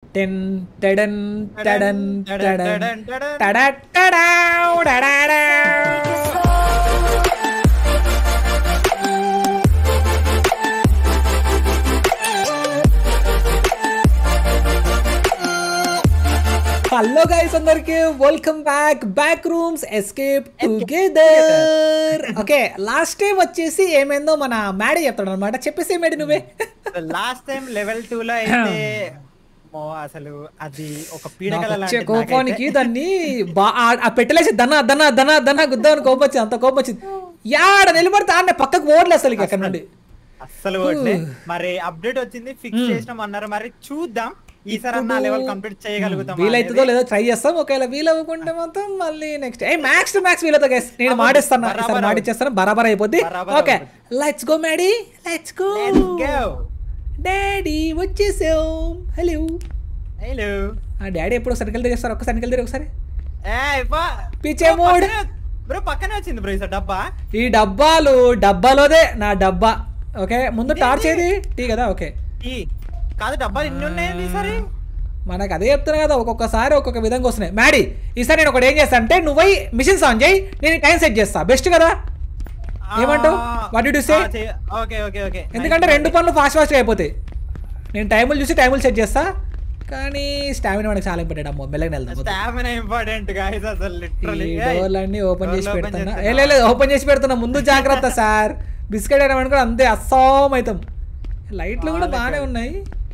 Ten టెడన్ టెడన్ టెడన్ టడన్, టడన్. టడా టడావ్ డడాడా. హలో గైస్ అందరికి welcome back back rooms escape together okay last time వచ్చేసి ఏమైందో మన మ్యాడీ చెప్తాడు అనమాట చెప్పేసి మేడి నువ్వే లాస్ట్ టైం లెవెల్ టూ లో అయితే మో అసలు అది ఒక పీడకల నాకు వచ్చే లాంటిది కోపానికి నాకైతే. దాన్ని బా- ఆ- ఆ పెట్టలేసి దన దన దన దన గుద్దామని కోపం వచ్చింది అంత కోపం వచ్చింది యాడ నిలబడితే ఆడ పక్కకు ఓడలే అసలు ఇక అక్కడ నుండి అస్సలు ఓట్లే మరి అప్డేట్ వచ్చింది ఫిక్స్ చేసినాం అన్నారు మరి చూద్దాం ఈసారి అన్న లెవెల్ కంప్లీట్ చేయగలుగుతాం వీలైతుందో లేదో ట్రై చేస్తాం ఒకవేళ వీలు అవ్వకుంటే మాత్రం మళ్ళీ నెక్స్ట్ ఏ మ్యాక్స్ టు మ్యాక్స్ వీలతో గైస్ నేను అవ్వదు. మాడిస్తాను బరాబర్ ఈసారి మాడిచ్చేస్తాను బరాబర్ అయిపోద్ది బరాబర్ ఓకే అవుతుంది. Let's go Maddy let's go daddy వచ్చేసాం హలో హలో ఆ డాడీ ఎప్పుడు సర్కిల్ చేస్తారు ఒక్క సర్కిల్ తిరిగి ఒకసారి ఏ పిచ్చే మోడ్. బ్రో పక్కనే వచ్చింది బ్రో ఈసారి డబ్బా ఈ డబ్బాలు డబ్బాలోదే నా డబ్బా ఓకే ముందు టార్చ్ ఏది టీ కదా ఓకే ఈ కాదు డబ్బాలు ఎన్ని ఉన్నాయండి ఈసారి మనకు అదే చెప్తున్నా కదా ఒక్కొక్కసారి ఒక్కొక్క విధంగా వస్తున్నాయి మ్యాడీ ఈసారి నేను ఒకటి ఏం చేస్తా అంటే నువ్వు మిషన్స్ ఆన్ చేయి నేను టైం సెట్ చేస్తా బెస్ట్ కదా ఏమంటావు? What did you say? Okay okay okay ఎందుకంటే రెండు పనులు ఫాస్ట్ ఫాస్ట్గా అయిపోతాయి నేను టైములు చూసి టైములు సెట్ చేస్తా కానీ స్టామినా మనకి చాలా ఇంపార్టెంట్ అమ్మో మెల్లగా వెళ్దాం స్టామినా ఇంపార్టెంట్ గాయస్ అసలు ఈ లిటరల్లీ డోర్లన్నీ ఓపెన్ చేసి పెడుతున్నా ఏ లేదు ఓపెన్ చేసి పెడుతున్నా ముందు జాగ్రత్త సార్ బిస్కెట్ అయినా అనుకో అంతే అస్సాం అవుతాం లైట్లు కూడా బాగానే ఉన్నాయి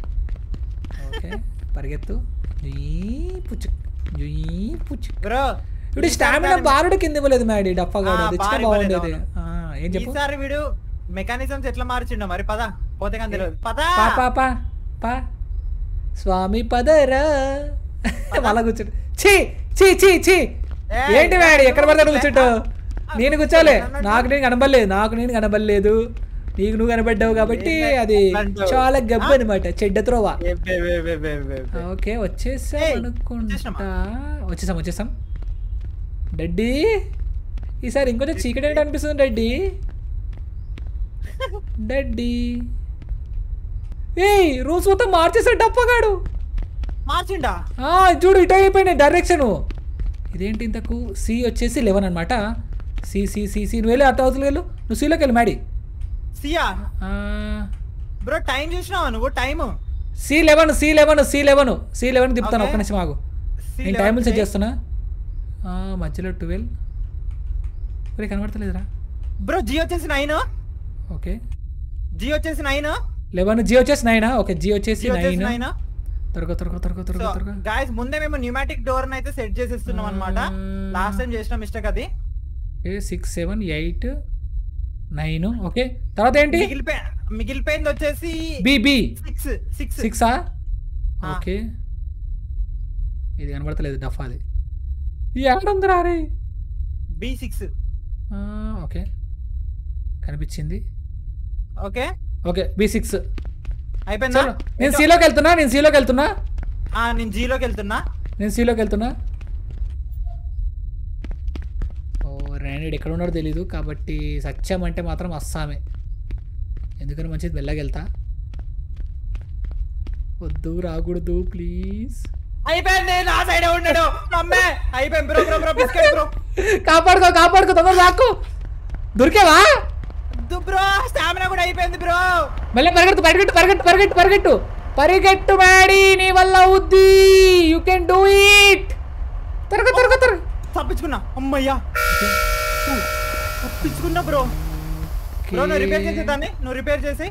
ఓకే పరిగెత్తు జుయ్ పుచ్చు జుయ్ పుచ్చు బ్రో ఇప్పుడు స్టామినా బారుడు కింద ఇవ్వలేదు మ్యాడీ డఫాగాడు ఆ, తెచ్చినా బారు బాగుండేది ఇవ్వలేదు, ఆ, ఏం చెప్పు ఈసారి వీడు మెకానిజమ్స్ ఎట్లా మార్చిండో మరి పద పోతే కానీ తెలియదు పద పా పా పా పా స్వామి పదరా మళ్ళా కూర్చోడు ఛీ ఛీ ఛీ ఛీ ఏయ్, ఏంటి మ్యాడీ ఎక్కడ పడతాడు కూర్చుంటూ ఆ, నేను కూర్చోలే అన్నట్టు. నాకు నేను కనబడలేదు నాకు నేను కనబడలేదు నీకు నువ్వు కనబడ్డావు కాబట్టి ఏంటి అది అంటావు? చాలా గబ్బు అనమాట చెడ్డ త్రోవా ఏ బే బే బే బే బే బే. ఓకే వచ్చేసాం ఏయ్, అనుకుంటా వచ్చేసినామా? వచ్చేసాం వచ్చేసాం డడ్డీ ఈసారి ఇంకొంచెం చీకటి ఏంటి అనిపిస్తుంది డడ్డీ డడ్డీ ఏయ్ రూల్స్ మొత్తం మార్చేసాడు డప్పగాడు మార్చిండా ఆ, చూడు ఇటు అయిపోయినాయి డైరెక్షన్ ఇదేంటి ఇంతకు సి వచ్చేసి లెవెన్ అనమాట సి సి సి సి నువ్వు వెళ్ళి అటు అవతల వెళ్ళు నువ్వు సిలోకి వెళ్ళు మ్యాడీ సియా బ్రో టైం చూసినావా నువ్వు time C eleven C eleven C eleven C eleven తిప్పుతాను Okay. ఒక్క నిమిషం ఆగు నేను టైములు సెట్ చేస్తున్నా ఆ, మధ్యలో ట్వెల్వ్ ఒరే కనబడతలేదురా బ్రో జీ వచ్చేసి నైన్ ఓకే జీ వచ్చేసి నైన్ లెవెన్ జీ వచ్చేసి నైన్ ఓకే జీ వచ్చేసి జీ వచ్చేసి నైన్ నైన్ త్వరగా త్వరగా త్వరగా త్వరగా త్వరగా గాయస్ ముందే మేము న్యూమాటిక్ డోర్ అయితే సెట్ చేసేస్తున్నాం అనమాట Mm. లాస్ట్ టైం చేసిన మిస్టేక్ అది okay six seven eight nine okay తర్వాత ఏంటి మిగిలిపోయి మిగిలిపోయింది వచ్చేసి బి బి సిక్స్ సిక్స్ సిక్సా ఆ. ఓకే ఇది కనబడతలేదు డఫాది ఏడుందిరా రే బి సిక్స్ ఆ, ఓకే కనిపించింది ఓకే ఓకే బి సిక్స్ అయిపోయిందా చలో నేను సీలోకి వెళ్తున్నా నేను సీలోకి వెళ్తున్నా ఆ, నేను జీలోకి వెళ్తున్నా నేను సీలోకి వెళ్తున్నా ఓ ర్యాండెడ్ ఎక్కడ ఉన్నాడో తెలీదు కాబట్టి సత్యం అంటే మాత్రం అస్సామే ఎందుకని మంచిది వెళ్ళకి వెళ్తా వద్దు రాకూడదు ప్లీజ్ అయిపోయింది నా సైడ్ ఉన్నాడు అమ్మే అయిపోయింది bro bro bro biscuit bro కాపాడుకో కాపాడుకో తొందర రాకు దొరికేవా బ్రో స్టామినా కూడా అయిపోయింది బ్రో మళ్ళీ పరిగెట్టు పరిగెట్టు పరిగెట్టు పరిగెట్టు పరిగెట్టు పరిగెట్టు మ్యాడీ నీ వల్ల అవుద్ది యూ కెన్ డూ ఇట్ త్వరగా త్వరగా త్వరగా తప్పించుకున్నా అమ్మయ్యా తప్పించుకున్నా బ్రో బ్రో నువ్వు రిపేర్ చేసే దాన్ని నువ్వు రిపేర్ చేసి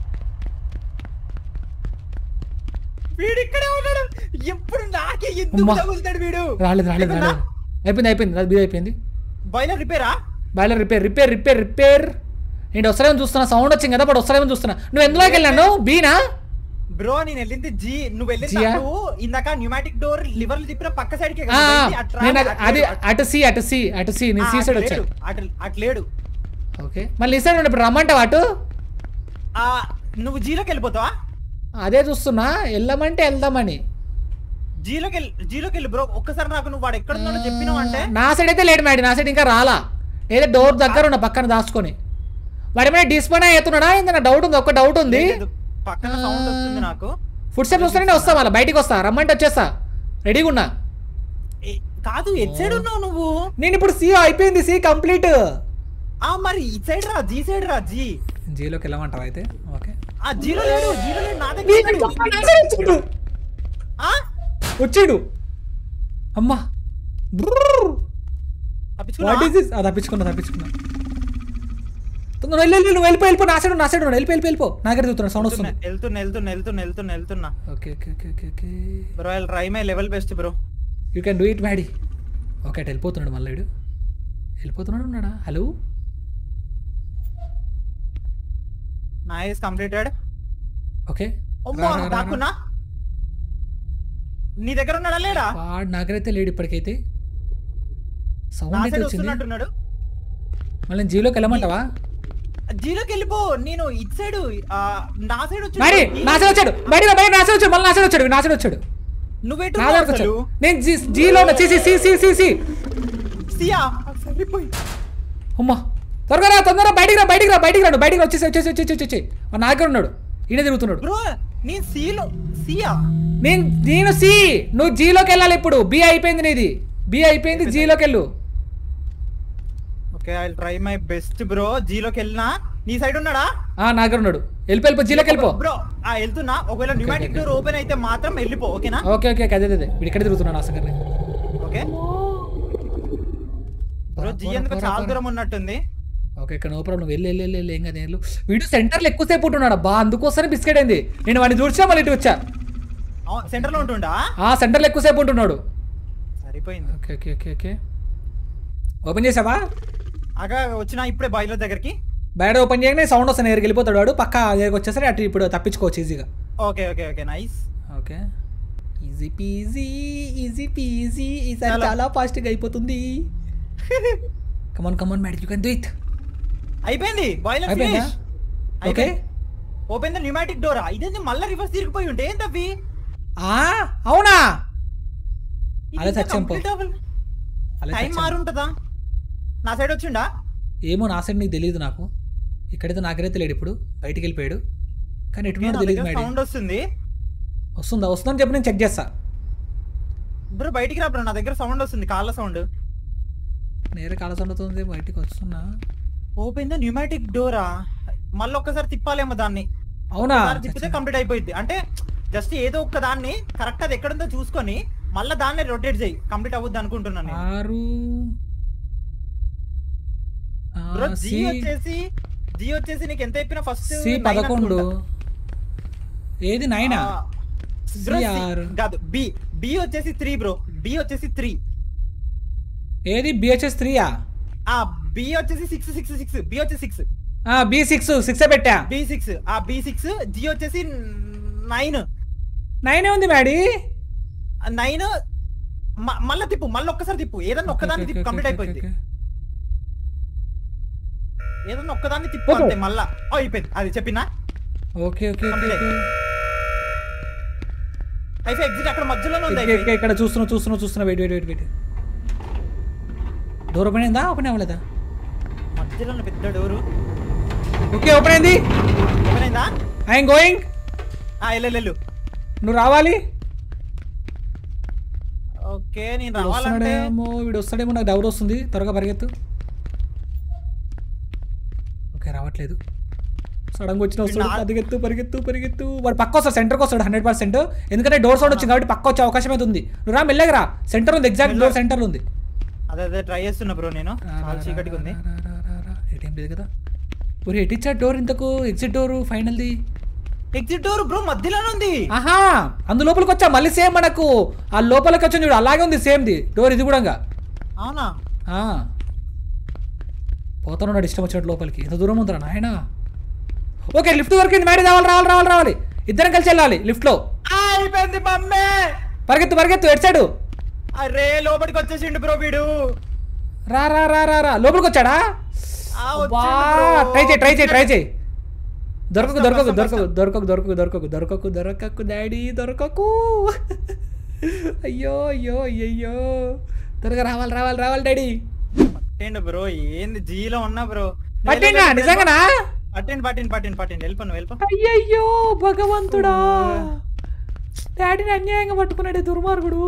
వీడు ఇక్కడే ఉన్నాడు ఎప్పుడు నాకే ఎందుకు అమ్మా. తగులుతాడు వీడు రాలేదు రాలేదు రాలేదు అయిపోయింది అయిపోయింది అది బీద అయిపోయింది బాయిలర్ రిపేరా boiler repair repair repair repair నేను వస్తారేమో చూస్తున్నా సౌండ్ వచ్చింది కదా బట్ వస్తారేమో చూస్తున్నా నువ్వు ఎందులోకి వెళ్ళాను బీనా బ్రో నేను వెళ్ళింది జీ నువ్వు వెళ్ళింది జియా? అటు ఇందాక న్యూమాటిక్ డోర్ లివర్ తిప్పిన పక్క సైడ్ కి ఆ, ఆ, నేను అది- అది అటు సి అటు సి అటు సి నేను సి సైడ్ వచ్చాను అటు అట్లేడు ఓకే మళ్ళీ ఈ సైడ్ ఉండి ఇప్పుడు రమ్మంటావా అటు ఆ నువ్వు జీలోకి వెళ్ళిపోతావా అదే చూస్తున్నా వెళ్ళమంటే వెళ్దామని జీలోకి వెళ్ళి జీలోకి వెళ్ళి బ్రో ఒక్కసారి నాకు నువ్వు వాడు ఎక్కడ ఉన్నాడో చెప్పినావు అంటే నా సైడ్ అయితే లేడు మేడం నా సైడ్ ఇంకా రాలా ఏదో డోర్ దగ్గర ఉన్న పక్కన దాచుకొని వాడు ఏమైనా డిస్పోన్ అవుతున్నాడా ఏందన్నా డౌట్ ఉంది ఒక డౌట్ ఉంది లేదు, పక్కన సౌండ్ వస్తుంది నాకు ఫుడ్ స్టెప్స్ వస్తానంటే వస్తా మళ్ళీ బయటికి వస్తా రమ్మంటే వచ్చేస్తా రెడీగా ఉన్నా ఏ, కాదు ఎట్ సైడ్ ఉన్నావు నువ్వు నేను ఇప్పుడు సి అయిపోయింది సి కంప్లీట్ ఆ మరి ఇట్ సైడ్ రా జీ సైడ్ రా జీ జీలోకి వెళ్ళమంటావు అయితే ఓకే ఆ జీరో లేడు జీరో లేడు నా దగ్గర ఉన్నాడు. ఆ వచ్చాడు అమ్మా తప్పించుకున్నావా? వాట్ ఈస్ దిస్ తప్పించుకున్నా తప్పించుకున్నా తొందర వెళ్ళు వెళ్ళు నువ్వు వెళ్ళిపో వెళ్ళిపో నా సైడ్ నా సైడ్ వెళ్ళిపో వెళ్ళిపో వెళ్ళిపో నా దగ్గర చూస్తున్నా సౌండ్ వస్తుంది వెళ్తున్నా వెళ్తున్నా వెళ్తున్నా వెళ్తున్నా వెళ్తున్నా okay okay okay okay okay bro I try my level best bro you can do it Maddy okay అటు వెళ్ళిపోతున్నాడు మళ్ళీ వీడు. వెళ్ళిపోతున్నాడు ఉన్నాడా హలో నైస్ కంప్లీటెడ్ ఓకే అమ్మో దాక్కున్నా నీ దగ్గర ఉన్నాడా లేడా వాడు నాకైతే లేడు ఇప్పటికైతే నా సౌండ్ అయితే సైడ్ వచ్చింది వస్తున్నట్టున్నాడు మళ్ళీ జీలోకి వెళ్ళమంటావా జీలోకి వెళ్ళిపో నేను ఇట్ సైడ్ నా సైడ్ వచ్చి మరి నా సైడ్ వచ్చాడు బయట బయట నా సైడ్ వచ్చాడు మళ్ళీ నా సైడ్ వచ్చాడు నా సైడ్ వచ్చాడు నువ్వెటు నా ఉన్నావు దగ్గరకు అసలు వచ్చాడు నేను జీ జీలో ఉన్నా C C C C C C సియా సరిపోయి అమ్మా త్వరగా రా తొందరగా బయటికి రా బయటికి రా బయటికి రాడు బయటికి వచ్చేసి వచ్చేసి వచ్చేసి వచ్చేసి మా నా దగ్గర ఉన్నాడు ఈయన తిరుగుతున్నాడు బ్రో నేను సిలో సియా నేను నేను సి నువ్వు జీలోకి వెళ్ళాలి ఇప్పుడు బి అయిపోయింది నీది బి అయిపోయింది జీలోకి వెళ్ళు okay I try my best bro జీలోకి వెళ్ళినా నీ సైడ్ ఉన్నాడా ఆ నా దగ్గర ఉన్నాడు వెళ్ళిపో వెళ్ళిపో జీలోకి వెళ్ళిపో బ్రో ఆ వెళ్తున్నా ఒకవేళ న్యూమాటిక్ డోర్ ఓపెన్ అయితే మాత్రం వెళ్ళిపో ఓకేనా ఓకే ఓకే ఓకే, అదే అదే అదే వీడు ఇక్కడ తిరుగుతున్నాడు ఆ సంగతి ఓకే బ్రో జీ ఎందుకు చాలా దూరం ఉన్నట్టుంది ఓకే ఇక్కడ నో ప్రాబ్లం వెళ్ళి వెళ్ళి వెళ్ళి వెళ్ళి ఏం కదా వెళ్ళు వీడు సెంటర్లో ఎక్కువసేపు ఉంటున్నాడు బా అందుకోసమే బిస్కెట్ అయింది నేను వాడిని చూసినా మళ్ళీ ఇటు వచ్చా సెంటర్ లో ఉంటుండా ఆ సెంటర్లో ఎక్కువసేపు ఉంటున్నాడు సరిపోయింది okay okay okay okay open చేసావా అగా వచ్చిన ఇప్పుడే బాయిలర్ దగ్గరికి బయట ఓపెన్ చేయగానే సౌండ్ వస్తుంది దగ్గరికి వెళ్ళిపోతాడు వాడు పక్క దగ్గరికి వచ్చేసరి అటు ఇప్పుడు తప్పించుకోవచ్చు ఈజీగా okay okay okay nice okay easy peasy easy peasy ఈసారి చాలా- చాలా ఫాస్ట్గా అయిపోతుంది come on come on mad you can do it అయిపోయింది బాయిలర్ అయిపోయిందా finish okay open the pneumatic door ఇదేంది మళ్ళీ రివర్స్ తిరిగిపోయి ఉంటే ఏంటి అవి ఆ అవునా ఇది అలా ఇంకా చచ్చాం పో. complete అవ్వలే. అలా టైం చచ్చాం. మారుంటదా నా సైడ్ వచ్చిండా ఏమో నా సైడ్ నీకు తెలియదు నాకు ఇక్కడైతే నాకైతే లేడు ఇప్పుడు బయటికి వెళ్ళిపోయాడు కానీ ఎటున్నాడు తెలియదు మేడం సౌండ్ వస్తుంది వస్తుందా వస్తుందని చెప్పి నేను చెక్ చేస్తా బ్రో బయటికి రా బ్రో నా దగ్గర సౌండ్ వస్తుంది కాళ్ళ సౌండ్ నేరే కాల సౌండ్ అవుతుంది బయటికి వస్తున్నా ఓపెన్ ద న్యూమాటిక్ డోరా మళ్ళీ ఒక్కసారి తిప్పాలేమో దాన్ని అవునా ఒకసారి తిప్పితే కంప్లీట్ అయిపోయింది అంటే జస్ట్ ఏదో ఒక్క దాన్ని కరెక్ట్ అది ఎక్కడుందో చూసుకొని మళ్ళీ దాన్ని రొటేట్ చేయి కంప్లీట్ అవ్వద్దు అనుకుంటున్నాను నేను. ఆరు ఆ, బ్రో జీ సి వచ్చేసి జీ వచ్చేసి నీకు ఎంత చెప్పినా ఫస్ట్ సి పదకొండు ఏది నైనా CR. కాదు బి బి వచ్చేసి త్రీ బ్రో బి వచ్చేసి త్రీ ఏది బిహెచ్ఎస్ త్రీయా ఆ బి వచ్చేసి సిక్స్ సిక్స్ సిక్స్ బి వచ్చేసి సిక్స్ బి సిక్స్ సిక్స్ పెట్టా బి సిక్స్ ఆ బి సిక్స్ జి వచ్చేసి నైన్ నైనే ఉంది మ్యాడీ నైన్ మళ్ళీ తిప్పు మళ్ళీ ఒక్కసారి తిప్పు ఏదన్నా ఒక్కదాన్ని తిప్పు కంప్లీట్ అయిపోయింది ఏదన్నా ఒక్కదాన్ని తిప్పు ఓహో. అంతే మళ్ళా ఓ, అయిపోయింది అది చెప్పినా okay okay okay Complete. Okay అయితే ఎగ్జిట్ అక్కడ మధ్యలోనే ఉంది ఇక్కడ- అయిపోయి. ఇక్కడ- ఇక్కడ చూస్తున్నా చూస్తున్నా చూస్తున్నా wait wait wait wait door open అయిందా ఓపెన్ అవ్వలేదా మధ్యలో పెద్ద డోరు ఓకే ఓపెన్ అయింది ఓపెన్ అయిందా ఐఎమ్ గోయింగ్ ఆ, వెళ్ళు, వెళ్ళు, వెళ్ళు నువ్వు రావాలి ఓకే నేను వీడు రావాలంటే వస్తున్నాడేమో వీడు వస్తాడేమో నాకు డౌట్ వస్తుంది త్వరగా పరిగెత్తు ఓకే రావట్లేదు సడన్గా వచ్చిన వస్తాడు నా- పరిగెత్తు పరిగెత్తు పరిగెత్తు వాడు పక్క వస్తాడు సెంటర్కి వస్తాడు హండ్రెడ్ పర్సెంట్ ఎందుకంటే డోర్ సౌండ్ వచ్చింది కాబట్టి పక్క వచ్చే అవకాశం అయితే ఉంది నువ్వు రా మెల్లగా రా సెంటర్ ఉంది ఎగ్జాక్ట్ డోర్ సెంటర్ ఉంది అదే అదే ట్రై చేస్తున్నా బ్రో నేను చాలా చీకటిగా ఉంది ఏటీఎం లేదు కదా ఊరి ఎటిచ్చా డోర్ ఇంతకు ఎగ్జిట్ డోర్ ఫైనల్ది ఎగ్జిట్ డోర్ బ్రో మధ్యలోనే ఉంది ఆహా అందు లోపలికి వచ్చా మళ్ళీ సేమ్ మనకు ఆ లోపలికి వచ్చింది చూడు అలాగే ఉంది సేమ్ది డోర్ ఇది కూడా అవునా పోతున్నాడు ఇష్టం వచ్చినట్టు లోపలికి ఇంత దూరం ఉందిరా నాయన ఓకే లిఫ్ట్ దొరికింది మేడం రావాలి రావాలి రావాలి రావాలి ఇద్దరం కలిసి వెళ్ళాలి లిఫ్ట్లో ఆ, అయిపోయింది మమ్మే పరిగెత్తు పరిగెత్తు ఎటు సైడు అరే లోపలికి వచ్చేసిండు బ్రో వీడు రా రా రా రా రా లోపలికి వచ్చాడా ఆ, అబ్బా, వచ్చిండు bro. ట్రై చేయి ట్రై చేయి ట్రై చేయి దొరకకు కష్టం, దొరకకు కష్టం, దొరకకు దొరకకు దొరకకు దొరకకు దొరకకు దొరకకు డాడీ దొరకకు అయ్యో అయ్యో అయ్యో త్వరగా రావాలి రావాలి రావాలి డాడీ పట్టిండు బ్రో ఏంది జీలో ఉన్నా బ్రో పట్టిండా నిజంగానా పట్టిండు పట్టిండు పట్టిండు పట్టిండు వెళ్ళిపోను వెళ్ళిపో అయ్యయ్యో భగవంతుడా డాడీని అన్యాయంగా పట్టుకున్నాడు ఈ దుర్మార్గుడు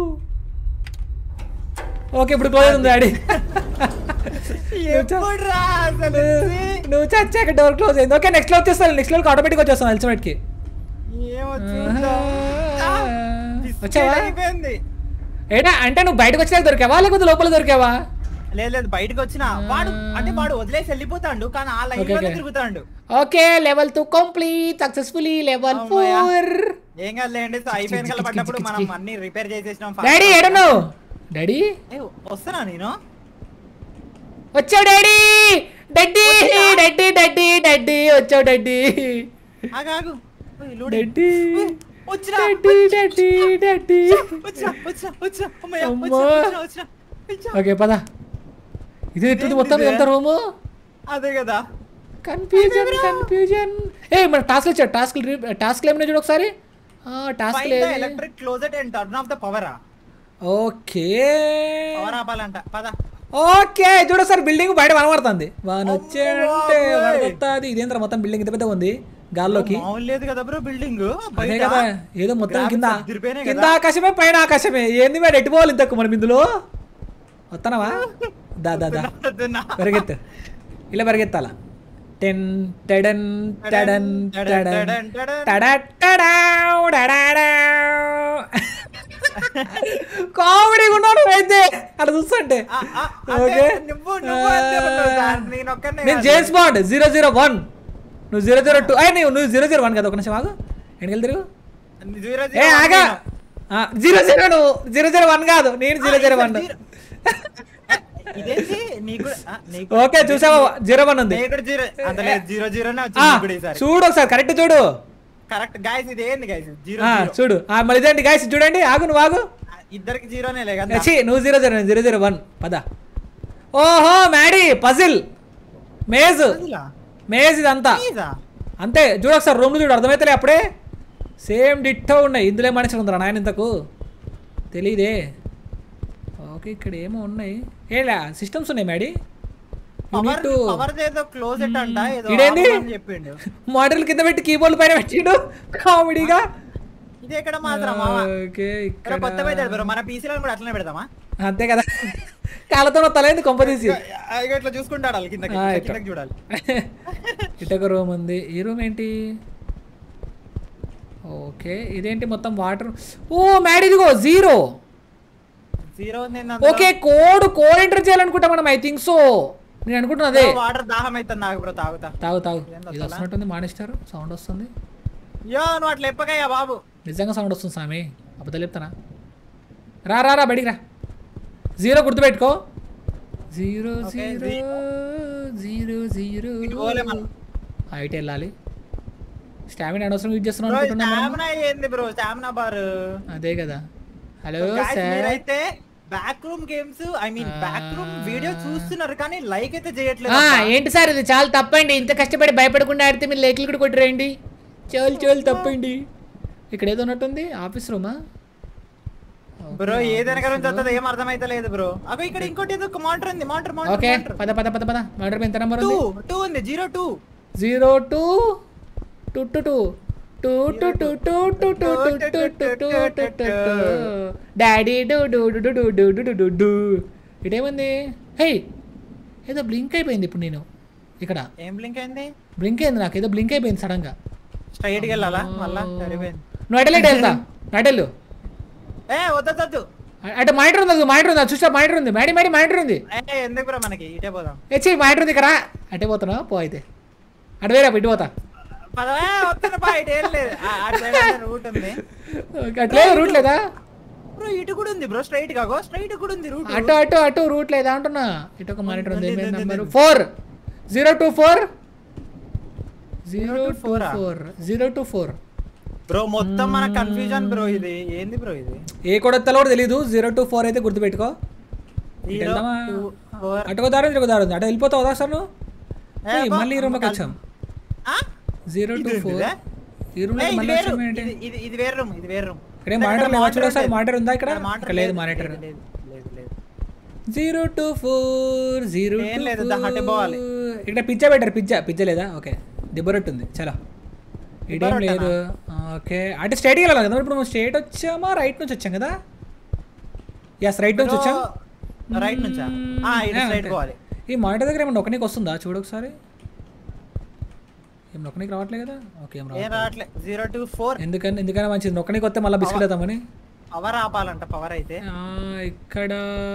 ఓకే ఇప్పుడు క్లోజ్ ఉంది డాడీ ఎప్పుడురా అసలు నువ్వు చచ్చాక డోర్ క్లోజ్ అయింది ఓకే నెక్స్ట్ లో వచ్చేస్తాను నెక్స్ట్ లో ఆటోమేటిక్ వచ్చేస్తాను అల్టిమేట్ కి ఏమో చూద్దాం. ఆ, బిస్కెట్ వచ్చావా? అయిపోయింది ఏడా అంటే నువ్వు బయటకు వచ్చాక దొరికావా లేకపోతే లోపల దొరికావా లేదు లేదు బయటకు వచ్చిన వాడు అంటే వాడు వదిలేసి వెళ్ళిపోతాడు కానీ ఆ లైన్ Okay, లోనే okay. తిరుగుతాడు okay level two complete successfully level అమ్మయ్య. ఫోర్ ఏం కాదులేండి సో అయిపోయిన కల్లా పడ్డప్పుడు మనం అన్ని రిపేర్ చేసేసినాం డాడీ ఏడున్నావు డాడీ ఏ, వస్తున్నా నేను వచ్చావు డాడీ డడ్డీ డడ్డీ డడ్డీ డడ్డీ వచ్చావు డడ్డీ ఆగు, ఆగు ఓయ్, లూడి. డడ్డీ ఓయ్, వచ్చినా డడ్డీ డడ్డీ డడ్డీ వచ్చినా వచ్చినా వచ్చినా అమ్మయ్య, అమ్మా. వచ్చినా, వచ్చినా, వచ్చినా. వచ్చినా. ఓకే పద ఇది ఎట్టుంది మొత్తం ఇదే? ఇదంతా రూము అదే కదా కన్ఫ్యూజన్ కన్ఫ్యూజన్ ఏ మన టాస్క్ వచ్చాడు టాస్క్ టాస్క్ ఏమైనా చూడు ఒకసారి టాస్క్ లేదు electric closet and turn off the power okay power ఆపాలంట పద ఓకే చూడు సార్ బిల్డింగ్ బయట కనబడుతుంది వాన్ వచ్చాడంటే బాబోయ్. పడుతుంది ఇదేంద్ర మొత్తం బిల్డింగ్ ఇంత పెద్ద ఉంది గాల్లోకి మామూలు లేదు కదా బ్రో బిల్డింగ్ అదే కదా ఏదో మొత్తం Graphics కింద అదిరిపోయినాయి కింద కదా. ఆకాశమే పైన ఆకాశమే ఏంది మరి ఎటు పోవాలి ఇంతకు మనం ఇందులో వస్తానవా దా దా దా పరిగెత్తు ఇలా పరిగెత్తాల టెన్ టెడన్ టెడన్ టెడన్ టడటడావ్ డడాడావ్. కామెడీ ఉన్నాడు అయితే అక్కడ చూస్తుంటే ఓకే నేను James Bond zero zero one నువ్వు జీరో జీరో టూ అయ్యి నువ్వు నువ్వు జీరో జీరో వన్ కదా ఒక నిమిషం ఆగు ఎక్కడికి తిరుగు ఏ ఆగా జీరో జీరో నువ్వు జీరో జీరో వన్ కాదు నేను జీరో జీరో వన్ ఇదేంటి నీకు ఆ, నీకు ఓకే చూసావా జీరో వన్ ఉంది నీకు కూడా జీరో అంత లేదు జీరో జీరోనే ఆ, వచ్చింది ఇప్పుడు ఈసారి చూడు ఒకసారి కరెక్ట్ చూడు కరెక్ట్ గాయస్ ఇది ఏంది గాయస్ జీరో ఆ, జీరో చూడు ఆ, మరి ఇదేంటి గాయస్ చూడండి ఆగు నువ్వు ఆగు ఇద్దరికి జీరోనే లే కదా ఛీ, నువ్వు zero zero zero zero one పద ఓహో మ్యాడీ పజిల్ మేజ్ అదిలా? మేజ్ ఇదంతా ప్లీజా? అంతే చూడు ఒకసారి రూమ్లో చూడు అర్థమైతలే అప్పుడే సేమ్ డిట్టో ఉన్నాయి ఇందులో ఏం మనిషి ఉందిరా నాయన ఇంతకు తెలీదే ఓకే ఇక్కడ ఏమో ఉన్నాయి ఏలా సిస్టమ్స్ ఉన్నాయి మ్యాడీ పవర్ పవర్ ఏదో క్లోజెట్ అంట ఏదో ఇదేంది? ఆపమని చెప్పిండు మోడల్ కింద పెట్టి కీబోర్డ్ పైన పెట్టిండు కామెడీగా ఇది ఎక్కడ మాత్రం మావా ఓకే ఇక్కడ ఇక్కడ కొత్త పెడతాడు బ్రో మన పీసీలో కూడా అట్లనే పెడదామా అంతే కదా కాళ్ళతో తలైంది కొంపదీసి ఆ, ఇగో ఇట్లా చూసుకుంటాడు వాళ్ళు కిందకి ఆ, ఇట్లా ఇట్లా. కిందకి చూడాలి ఇటొక రూమ్ ఉంది ఈ రూమ్ ఏంటి ఓకే ఇదేంటి మొత్తం వాటర్ ఓ మ్యాడ్ ఇదిగో జీరో జీరో ఉంది ఓకే కోడ్ కోడ్ ఎంటర్ చేయాలనుకుంటా మనం ఐ థింక్ సో నేను అనుకుంటున్నా అదే వాటర్ దాహం అవుతుంది నాకు బ్రో తాగుతా తాగు తాగు ఏంది ఇది అసలా? వస్తున్నట్టుంది మానేస్తారు సౌండ్ వస్తుంది యో నువ్వు అట్లా ఎప్పకయ్యా బాబు నిజంగా సౌండ్ వస్తుంది స్వామి అబద్ధాలు చెప్తానా రా రా రా బయటికి రా జీరో గుర్తుపెట్టుకో zero Okay, zero zero zero ఇటు పోలే మనం. హైట్ వెళ్ళాలి స్టామినా అనవసరం యూజ్ చేస్తున్నాం బ్రో అనుకుంటున్నాం మనం. స్టామినా ఏంది బ్రో స్టామినా బార్ అదే కదా హలో Guys, సార్ మీరైతే back room games I mean back room video చూస్తున్నారు కానీ లైక్ అయితే ఆ, చేయట్లేదు ఏంటి సార్ ఇది చాలా తప్పండి ఇంత కష్టపడి భయపడకుండా ఆడితే మీరు లేఖలు కూడా కొట్టిరండి చాలు చాలు తప్పండి ఇక్కడ ఏదో ఉన్నట్టుంది ఆఫీస్ రూమా బ్రో ఏదైనా గురించి వస్తుంది ఏం అర్థమైతే లేదు బ్రో అగో ఇక్కడ ఇంకోటి ఏదో మానిటర్ ఉంది మానిటర్ ఓకే మానిటర్ పద పద పద పద మర్డర్ ఎంత నెంబర్ టూ ఉంది టూ ఉంది zero two zero two two two two two two two two two two two two two two two two daddy డూ డూ డూ డూ డూ డూ డూ డూ డూ ఇటేముంది హే ఏదో బ్లింక్ అయిపోయింది ఇప్పుడు నేను ఇక్కడ ఏం బ్లింక్ అయింది బ్లింక్ అయింది నాకు ఏదో బ్లింక్ అయిపోయింది సడన్గా స్ట్రైట్ కి వెళ్ళాలా మళ్ళా సరిపోయింది నువ్వు అటెల్ ఇటు వెళ్తా అటెల్లు ఏ వద్దొద్దు అటు మానిటర్ ఉంది మానిటర్ ఉంది చూసా మానిటర్ ఉంది మేడి మేడి మానిటర్ ఉంది ఏ ఎందుకు బ్రో మనకి ఇటే పోదాం హెచ్చి మానిటర్ ఉంది ఇక్కడ అటే పోతున్నా పో అయితే అటు వేరే ఇటు పోతా పదవే వస్తున్నా బా ఇటు ఏం లేదు ఆ, అటు సైడ్ అంటే రూట్ ఉంది ఓకే, అట్లేదు రూట్ లేదా బ్రో ఇటు కూడా ఉంది బ్రో స్ట్రైట్ కాగో స్ట్రైట్ కూడా ఉంది రూట్ అటు అటు అటు రూట్ లేదా అంటున్నా ఇటు ఒక మానిటర్ ఉంది ఉంది, ఏమేమి ఉంది, నంబర్ ఉంది. Four zero two four zero two four ఆ? Four zero two four bro మొత్తం మన కన్ఫ్యూజన్ బ్రో ఇది ఏంది బ్రో ఇది ఏ కొడతలో కూడా తెలీదు జీరో టూ ఫోర్ అయితే గుర్తుపెట్టుకో ఇటు Zero, వెళ్దామా? two, four. అటుకో దారి ఇటుకో దారి ఉంది అటు వెళ్ళిపోతావు కదా సార్ నువ్వు ఏ, ఏయ్, బా, మళ్ళీ ఈ రూమ్కి కల్- వచ్చాం ఆ? జీరో ఇది టూ ఏంటిదే? ఫోర్ ఈ రూమ్ ఏ, ఇది మళ్ళీ వేరు, వచ్చాం ఏంటి ఇది- ఇది ఇది వేరే రూమ్ ఇది వేరే రూమ్ ఇక్కడ మానిటర్ లేవా చూడు ఒకసారి మానిటర్ ఉందా ఇక్కడ ఇక్కడ ఇక్కడ లేదు మానిటర్ లేదు లేదు లేదు జీరో టూ ఫోర్ జీరో ఏం లేదు, దా, అటే పోవాలి. ఇక్కడ పిజ్జా పెట్టారు పిజ్జా పిజ్జా లేదా ఓకే దిబ్బరొట్టు ఉంది చలో ఇదేం లేదు ఓకే అంటే స్ట్రైట్ వెళ్ళాలి కదా ఇప్పుడు మనం స్ట్రైట్ వచ్చామా రైట్ నుంచి వచ్చాం కదా ఎస్ రైట్ నుంచి వచ్చాం రైట్ నుంచా ఆ, ఇటు ఆ, సైడ్ అంతే. పోవాలి ఈ మానిటర్ దగ్గర ఏమన్నా నొక్కనికి వస్తుందా చూడు ఒకసారి ఏం నొక్కనికి రావట్లే కదా ఓకే ఏం ఏం రావట్లేదు రావట్లే జీరో టు ఫోర్ ఎందుకని ఎందుకని మంచిది నొక్కనికి వస్తే మళ్ళీ బిస్కెట్ అవుతామని పవర్ ఆపాలంట పవర్ అయితే ఆ, ఇక్కడ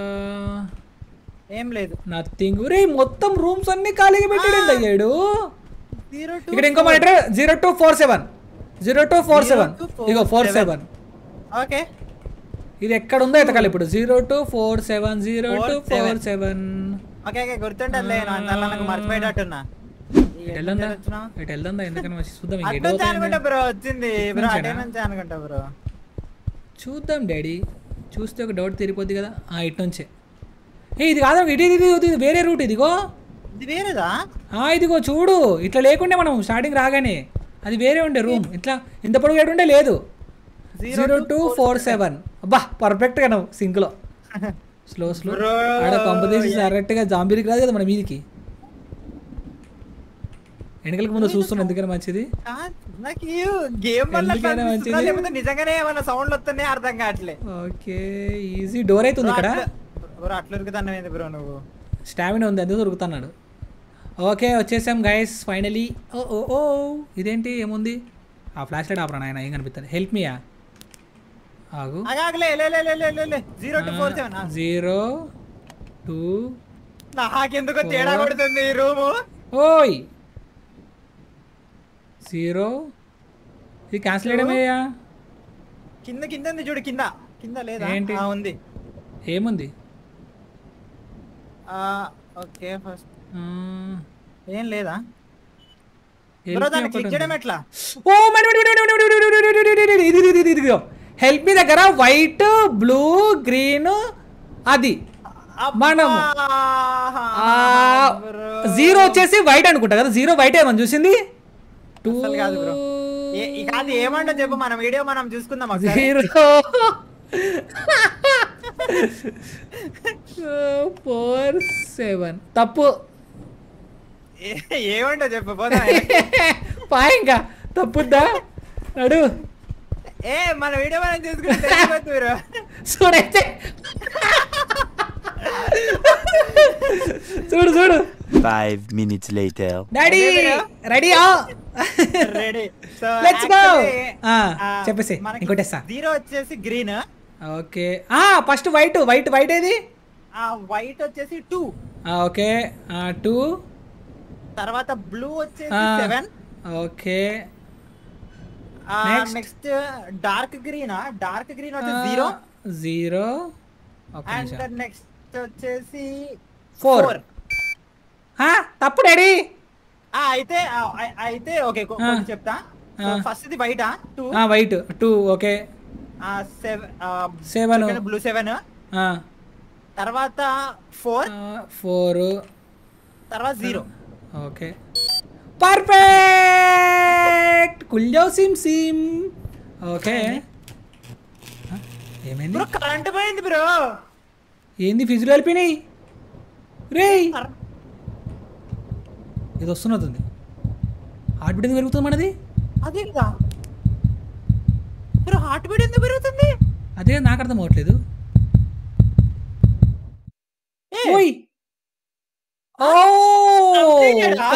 ఏం లేదు నథింగ్ రే మొత్తం రూమ్స్ అన్ని ఖాళీగా పెట్టాడు అయ్యాడు జీరో టు ఇక్కడ ఇంకో monitor zero two four seven zero two four seven 0247. ఇగో ఫోర్ సెవెన్ ఓకే ఇది ఎక్కడ ఉందో ఎతకాలి ఇప్పుడు zero two four seven zero two four 47. Seven okay okay గుర్తుండలే అంతలా నాకు మర్చిపోయేటట్టున్నా ఇటు వెళ్దా ఇటు వెళ్దా ఎందుకని మంచి చూద్దాం ఇంక ఎటు అటు నుంచి పోతాయి అనుకుంటా బ్రో వచ్చింది బ్రో నుంచేనా? అటే నుంచి అనుకుంటా బ్రో చూద్దాం డాడీ చూస్తే ఒక డౌట్ తీరిపోద్ది కదా ఆ ఇటు నుంచే ఏ ఇది కాదు ఇది ఇది ఇది ఇది వేరే రూట్ ఇదిగో ఇది వేరేదా ఆ ఇదిగో చూడు ఇట్లా లేకుండే మనం స్టార్టింగ్ రాగానే అది వేరే ఉండే రూమ్ ఇట్లా ఇంత పొడుగు ఏడు ఉండే లేదు జీరో టూ ఫోర్ సెవెన్ అబ్బా పర్ఫెక్ట్గా నువ్వు సింక్లో స్లో స్లో Bro. ఆడ పంపదీసి కరెక్ట్గా జాంబీరికి రాదు కదా మన మీదికి ఎన్నికలకు ముందు చూస్తున్నా ఎందుకని మంచిది కాదు, నాకు గేమ్ వల్ల ఎందుకైనా అట్లా అనిపిస్తుందా? మంచిది. లేకపోతే నిజంగానే ఏమైనా సౌండ్లు వస్తున్నాయి అర్థం కావట్లే ఓకే ఈజీ డోర్ అవుతుంది ఇక్కడ బ్రో అట్లా ఉరుకుతాను ఏంది బ్రో నువ్వు స్టామినా ఉంది అందుకు దొరుకుతున్నాడు ఓకే వచ్చేసాం గైస్ ఫైనలీ ఓ ఓ ఓ ఇదేంటి ఏముంది ఆ ఫ్లాష్ లైట్ ఆపరా నాయన ఏం కనిపిస్తుంది హెల్ప్ మీయా ఆగు ఆగాగలే లే లే లే లే లే లే zero two four seven zero two నాకెందుకో తేడా కొడుతుంది ఈ రూము ఓయ్ జీరో ఇది క్యాన్సిల్ చేయడమేయా కింద కింద ఉంది చూడు కింద కింద లేదా ఏంటి? ఆ, ఉంది ఏముంది ఆ, ఓకే ఫస్ట్ ఆ, ఏం లేదా help బ్రో me దాన్ని ఒకటి క్లిక్ ఉంది. చేయడం ఎట్లా ఓ మడి మడి మడి మడి మడి మడి మడి మడి మడి మడి ఇది ఇది ఇది ఇదిగో హెల్ప్ మీ దగ్గర వైట్ బ్లూ గ్రీన్ అది మనము జీరో వచ్చేసి వైట్ అనుకుంటా కదా జీరో వైట్ ఏమని చూసింది టూ అసలు కాదు bro. ఏ- ఈ కాదు ఏమంటో చెప్పు మన వీడియో మనం చూసుకుందాం ఒకసారి జీరో ఫోర్ సెవెన్ తప్పు ఏ- ఏమంటో చెప్పు పోదా పా ఇంకా తప్పుద్దా నడు ఏ మన వీడియో మనం చూసుకుంటే తెలిసిపోతుంది bro. చూడైతే చూడు చూడు Five minutes later. Daddy ready ready so Let's go. ఆ, చెప్పేసి, ఇంకోటేస్తా. జీరో వచ్చేసి గ్రీన్ ఓకే ఆ ఫస్ట్ వైట్ వైట్ వైట్ ఏది ఆ వైట్ వచ్చేసి టూ ఓకే టూ తర్వాత బ్లూ వచ్చేసి ఆ. Seven okay Next. Next dark green dark green వచ్చేసి జీరో జీరో అండ్ నెక్స్ట్ వచ్చేసి Four. ఫోర్ తప్పు డాడీ అయితే ఆ, అయి- అయితే ఓకే కొ- ఆ. కొంచెం చెప్తా ఆ. ఫస్ట్ ఇది white two white two okay seven Seven. Blue seven తర్వాత ఫోర్ ఫోర్ తర్వాత జీరో ఓకే పర్ఫెక్ట్ కుల్జో సిమ్ సిమ్ ఓకే ఆ, ఏమైంది బ్రో కరెంట్ పోయింది బ్రో ఏంది ఫిజులు వెళ్ళిపోయినాయి రేయ్ ఇది వస్తున్నది హార్ట్ బీట్ ఎందుకు పెరుగుతుంది మనది అదే కదా బ్రో హార్ట్ బీట్ ఎందుకు పెరుగుతుంది అదే నాకు అర్థం అవ్వట్లేదు ఏ, ఓయ్ ఓ అంతేనా?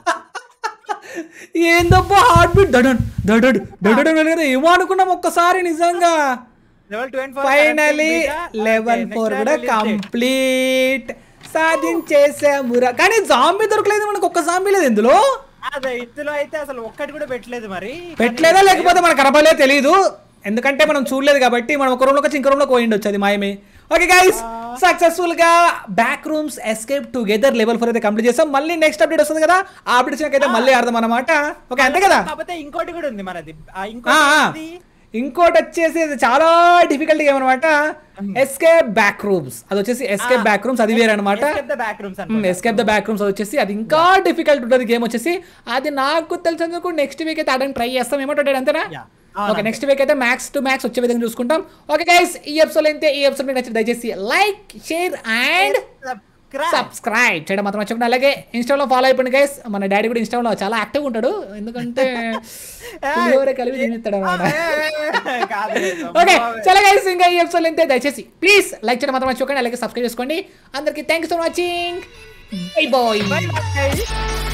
ఏందబ్బా హార్ట్ బీట్ దడన్ దడడ్ దడడ్ కదా ఏమో అనుకున్నాం ఒక్కసారి నిజంగా లెవెల్ 24 ఫైనలీ కరెంట్ బీటా? లెవెల్ ఓకే, ఫోర్ next కూడా level is great. కంప్లీట్ సాధించేసామురా కానీ జాంబీ దొరకలేదు మనకు ఒక్క జాంబీ లేదు ఇందులో అదే ఇందులో అయితే అసలు ఒక్కటి కూడా పెట్టలేదు మరి పెట్టలేదా లేకపోతే మనకు కనపడలేదు తెలియదు ఎందుకంటే మనం చూడలేదు కాబట్టి మనం ఒక రూమ్లోకి వచ్చి ఇంకో రూమ్లోకి పోయిండి వచ్చేది మాయమే ఓకే గైస్ సక్సెస్ఫుల్ గా back rooms escape together level four అయితే కంప్లీట్ చేస్తాం మళ్ళీ నెక్స్ట్ అప్డేట్ వస్తుంది కదా ఆ అప్డేట్ వచ్చినాకైతే మళ్ళీ ఆడదాం అనమాట ఓకే అంతే కదా కాకపోతే ఇంకోటి కూడా ఉంది మనది ఆ, ఆ, ఇంకోటి ఆ. ఏంది? ఇంకోటి వచ్చేసి ఇది చాలా డిఫికల్ట్ గేమ్ అనమాట ఎస్కేప్ బ్యాక్ రూమ్స్ అది వచ్చేసి ఎస్కేప్ ఆ. బ్యాక్ రూమ్స్ అది వేరే అనమాట Escape the back rooms అనుకుంటా. ఎస్కేప్ ద బ్యాక్ రూమ్స్ అది వచ్చేసి అది ఇంకా డిఫికల్ట్ ఉంటుంది గేమ్ వచ్చేసి అది నాకు తెలిసినందుకు నెక్స్ట్ వీక్ అయితే ఆడడానికి ట్రై చేస్తాం ఏమంటాడు అంతేనా Yeah. ఓకే అవునండి. నెక్స్ట్ వీక్ అయితే మ్యాక్స్ టు మ్యాక్స్ వచ్చే విధంగా చూసుకుంటాం ఓకే గైస్ ఈ ఎపిసోడ్ అయితే ఈ ఎపిసోడ్ మీకు నచ్చితే దయచేసి like share and Subscribe. Subscribe చేయడం మాత్రం మర్చిపోకండి అలాగే ఇన్స్టాలో ఫాలో అయిపోయింది గైస్ మన డాడీ కూడా ఇన్స్టాలో చాలా యాక్టివ్ ఉంటాడు ఎందుకంటే పులిహోర కలిపి తినిస్తాడు అనమాట కాదు ఓకే చాలా గైస్ ఇంకా ఈ ఎపిసోడ్ అయితే దయచేసి ప్లీజ్ లైక్ చేయడం మాత్రం మర్చిపోకండి అలాగే సబ్స్క్రైబ్ చేసుకోండి అందరికీ thank you so watching bye bye bye by